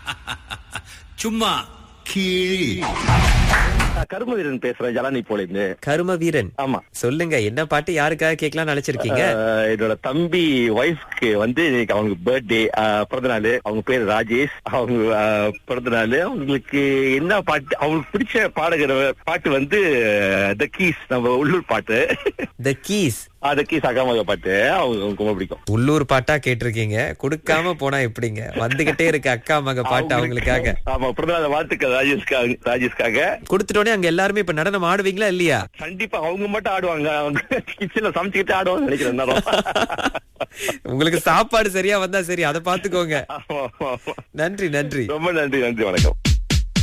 சும்மா கீழ் கரும வீரன் பேசுறேன் ஜலானி போல இருந்து கரும வீரன் ஆமா சொல்லுங்க என்ன பாட்டு யாருக்காக கேட்கலாம் நினைச்சிருக்கீங்க ஆஹ் என்னோட தம்பி ஒய்ஃப்க்கு வந்து இன்னைக்கு அவங்களுக்கு பர்த்டே பிறந்த நாள் அவங்க பேர் ராஜேஷ் அவங்க ஆஹ், பிறந்த நாள் அவங்களுக்கு என்ன பாட்டு அவங்களுக்கு பிடிச்ச பாடகர் பாட்டு வந்து த கீஸ் நம்ம உள்ளூர் பாட்டு த கீஸ் த கீஸ் அகாமக பாட்டு அவங்க அவங்களுக்கு ரொம்ப பிடிக்கும் உள்ளூர் பாட்டா கேட்டிருக்கீங்க கொடுக்காம போனா எப்படிங்க வந்துகிட்டே இருக்கு அக்கா மக பாட்டு அவங்களுக்காக ஆமா பிறந்த நாள் வாழ்த்துக்கள் ராஜேஷ்காக ராஜேஷ்காக கொடுத்துட்டோனே அங்க எல்லாருமே இப்ப நடனம் ஆடுவீங்களா இல்லையா கண்டிப்பா அவங்க மட்டும் ஆடுவாங்க அவங்க கிச்சன்ல சமைச்சுக்கிட்டு ஆடுவாங்க நினைக்கிறேன் நேரம். உங்களுக்கு சாப்பாடு சரியா வந்தா சரி அதை பாத்துக்கோங்க ஆமா, ஆமா, ஆமா. நன்றி நன்றி ரொம்ப நன்றி நன்றி வணக்கம்